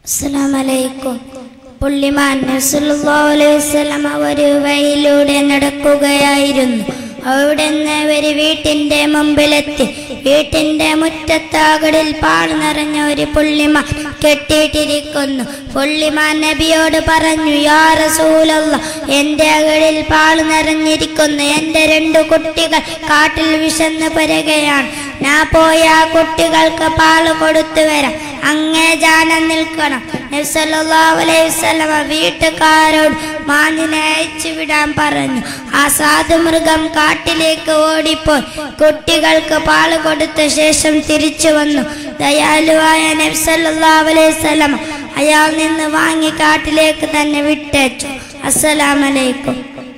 അസ്സലാമലൈക്കും പുള്ളിമാൻ നസലുല്ലാഹു അലൈഹി വസല്ലമ ഒരു വഴിയിലൂടെ നടക്കുകയായിരുന്നു അവിടുന്ന് ഒരു വീട്ടിന്റെ മുമ്പിലെത്തി വീട്ടിന്റെ മുറ്റത്താകടിൽ പാൾ നിറഞ്ഞ ഒരു പുള്ളിമാൻ കെട്ടിയിട്ടിരിക്കുന്നു പുള്ളിമാൻ നബിയോട് പറഞ്ഞു യാ റസൂലല്ല എന്റെ അകടിൽ പാൾ നിറഞ്ഞിരിക്കുന്നു എന്റെ രണ്ടു കുട്ടികൾ കാട്ടിൽ വിശന്ന് പരുകയാണ് ഞാൻ പോയി ആ കുട്ടികൾക്ക് പാല് കൊടുത്തു വരാം അങ്ങേ ജാനം നിൽക്കണം നബ്സല്ലല്ലാഹു അലൈഹി വസല്ലമ വീട്ടുകാരോട് മാനിനെ അയച്ചു വിടാൻ പറഞ്ഞു ആ സാധുമൃഗം കാട്ടിലേക്ക് ഓടിപ്പോയി കുട്ടികൾക്ക് പാല് കൊടുത്ത ശേഷം തിരിച്ചു വന്നു ദയാലുവായ നബ്സല്ലല്ലാഹു അലൈഹി വസല്ലമ അയാൾ നിന്ന് വാങ്ങി കാട്ടിലേക്ക് തന്നെ വിട്ടേച്ചു അസ്സലാമലൈക്കും